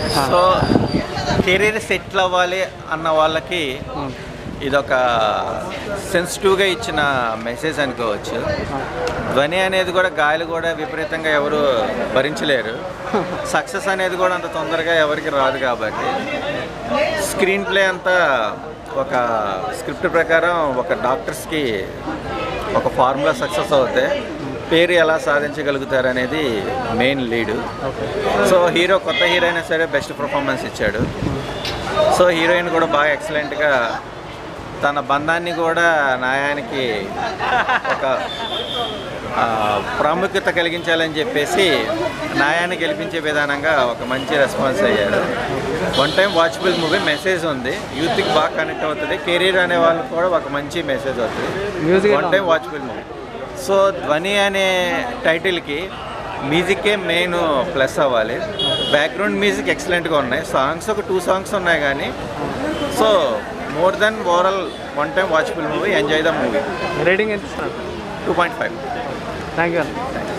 so career settle అవ్వాలి అన్న వాళ్ళకి ఇదొక సెన్సిటివ్గా ఇచ్చిన మెసేజ్ అనుకోవచ్చు ధ్వని అనేది కూడా గాయలు కూడా విపరీతంగా ఎవరు భరించలేరు సక్సెస్ అనేది కూడా అంత తొందరగా ఎవరికి రాదు కాబట్టి స్క్రీన్ ప్లే అంతా ఒక స్క్రిప్ట్ ప్రకారం ఒక డాక్టర్స్కి ఒక ఫార్ములా సక్సెస్ అవుతే పేరు ఎలా సాధించగలుగుతారు అనేది మెయిన్ లీడు సో హీరో కొత్త హీరో అయినా సరే బెస్ట్ పర్ఫార్మెన్స్ ఇచ్చాడు సో హీరోయిన్ కూడా బాగా ఎక్సలెంట్గా తన బంధాన్ని కూడా న్యాయానికి ఒక ఆ, ప్రాముఖ్యత కలిగించాలని చెప్పేసి న్యాయాన్ని గెలిపించే విధానంగా ఒక మంచి రెస్పాన్స్ అయ్యారు one time watchable movie message ఉంది యూత్కి బాగా కనెక్ట్ అవుతుంది కెరీర్ అనే వాళ్ళకి కూడా ఒక మంచి మెసేజ్ అవుతుంది Music one time watchable movie so Dhwani అనే టైటిల్కి మ్యూజిక్కే మెయిన్ ప్లస్ అవ్వాలి బ్యాక్గ్రౌండ్ మ్యూజిక్ ఎక్సలెంట్గా ఉన్నాయి సాంగ్స్ ఒక టూ సాంగ్స్ ఉన్నాయి కానీ so more then overall one time watchable movie enjoy the movie rating ఎంత ఇస్తారు two point five thank you అన్న